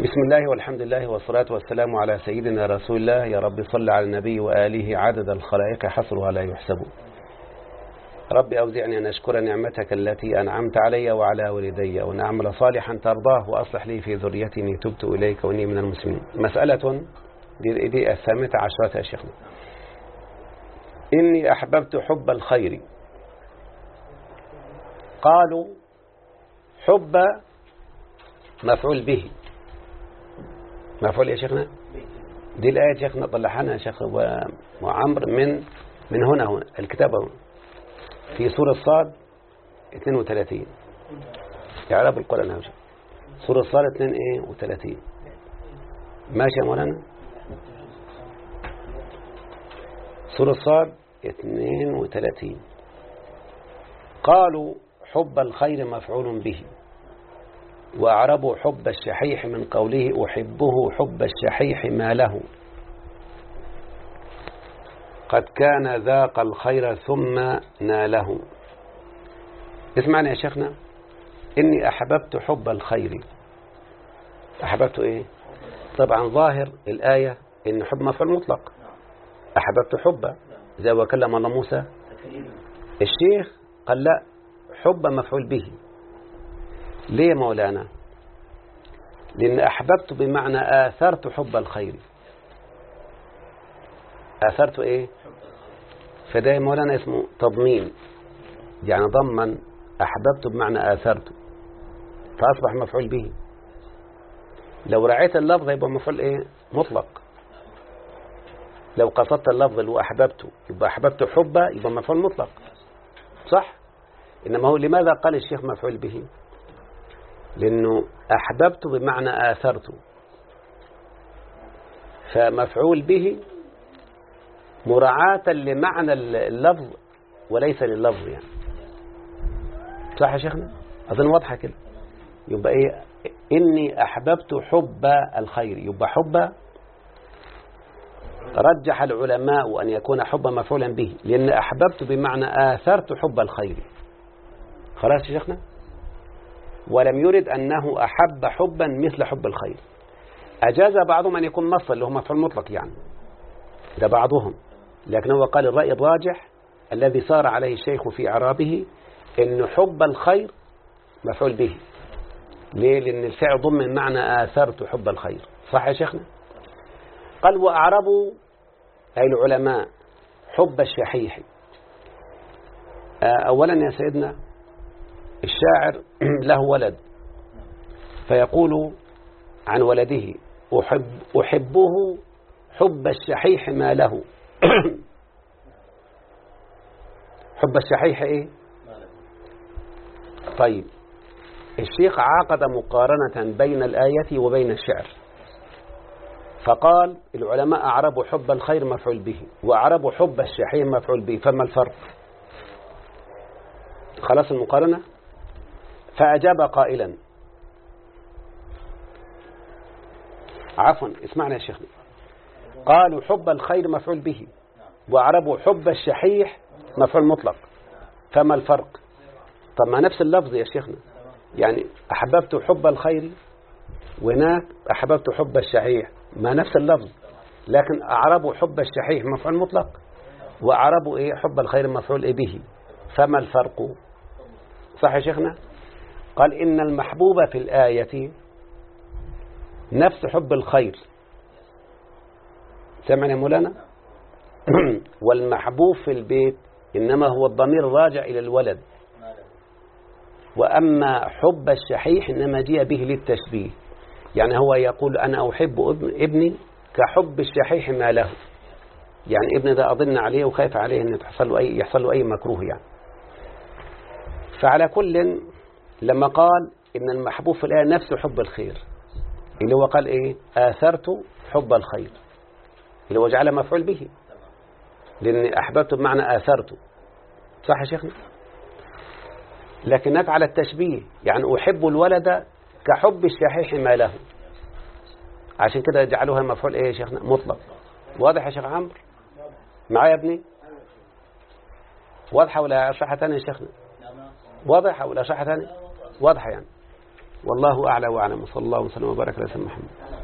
بسم الله والحمد لله والصلاة والسلام على سيدنا رسول الله يا رب صل على النبي وآله عدد الخلائق حصرها لا يحسب رب أوزعني أن أشكر نعمتك التي أنعمت علي وعلى والدي وأن أعمل صالحا ترضاه وأصلح لي في ذريتي إني تبت إليك وإني من المسلمين مسألة دي, دي الثامنة عشرة يا شيخنا إني أحببت حب الخير قالوا حب مفعول به مفعول يا شيخنا دي الآية شيخنا طلعنا شيخ وعمر من من هنا هنا الكتابة هنا في سورة صاد 32 إعراب القرآن هنا سورة صاد 32 ماشي يا مولانا سورة صاد 32 قالوا حب الخير مفعول به وأعربوا حب الشحيح من قوله أحبه حب الشحيح ما له قد كان ذاق الخير ثم ناله اسمعني يا شيخنا إني أحببت حب الخير أحببت إيه طبعا ظاهر الآية إن حب مفعول مطلق أحببت حبه زي وكلم الله موسى الشيخ قال لا حب مفعول به ليه مولانا لأن أحببت بمعنى آثرت حب الخير آثرت إيه فده مولانا اسمه تضمين يعني ضمن أحببت بمعنى آثرت فأصبح مفعول به لو رعيت اللفظ يبقى مفعول إيه مطلق لو قصدت اللفظ اللي هو أحببته يبقى أحببت حبه يبقى مفعول مطلق صح إنما هو لماذا قال الشيخ مفعول به لأنه أحببت بمعنى آثرت فمفعول به مراعاة لمعنى اللفظ وليس لللفظ يعني صح يا شيخنا أظن واضحة كده يبقى إيه إني أحببت حب الخير يبقى حب رجح العلماء أن يكون حب مفعولا به لأن أحببت بمعنى آثرت حب الخير خلاص يا شيخنا ولم يرد أنه أحب حبا مثل حب الخير أجاز بعضهم أن يكون مصر اللي هو مفعول مطلق يعني ده بعضهم لكن هو قال الرأي الراجح الذي صار عليه الشيخ في إعرابه أن حب الخير مفعول به ليه؟ لأن الفعل ضمن معنى آثرت حب الخير صح يا شيخنا قال وأعربوا أي العلماء حب الشحيح أولا يا سيدنا الشاعر له ولد فيقول عن ولده أحب أحبه حب الشحيح ما له حب الشحيح إيه طيب الشيخ عاقد مقارنة بين الآية وبين الشعر فقال العلماء أعربوا حب الخير مفعول به وأعربوا حب الشحيح مفعول به فما الفرق خلاص المقارنة فأجاب قائلا عفوا اسمعنا يا شيخ قالوا حب الخير مفعول به وأعربوا حب الشحيح مفعول مطلق فما الفرق طب ما نفس اللفظ يا شيخنا يعني أحببت حب الخير وهناك أحببت حب الشحيح ما نفس اللفظ لكن أعربوا حب الشحيح مفعول مطلق وأعربوا إيه حب الخير مفعول إيه به فما الفرق صح يا شيخنا قال إن المحبوب في الآية نفس حب الخير سمعنا مولانا والمحبوب في البيت إنما هو الضمير الراجع إلى الولد وأما حب الشحيح إنما جاء به للتشبيه يعني هو يقول أنا أحب ابني كحب الشحيح ما له يعني ابن ده أظن عليه وخايف عليه أن يحصل له أي, يحصل له أي مكروه يعني فعلى كل لما قال إن المحبوب في الآية نفسه حب الخير اللي هو قال إيه آثرت حب الخير اللي هو جعل مفعول به لأن أحببت بمعنى آثرت صح يا شيخنا لكن نفعل التشبيه يعني أحب الولد كحب الشحيح ما له عشان كده جعلوها مفعول ايه يا شيخنا مطلق واضح يا شيخ عمرو معايا يا ابني واضحة ولا أشرحها تاني يا شيخنا واضحة ولا أشرحها تاني واضحة يعني والله أعلى وأعلم وصلى الله وسلم وبارك على سيدنا محمد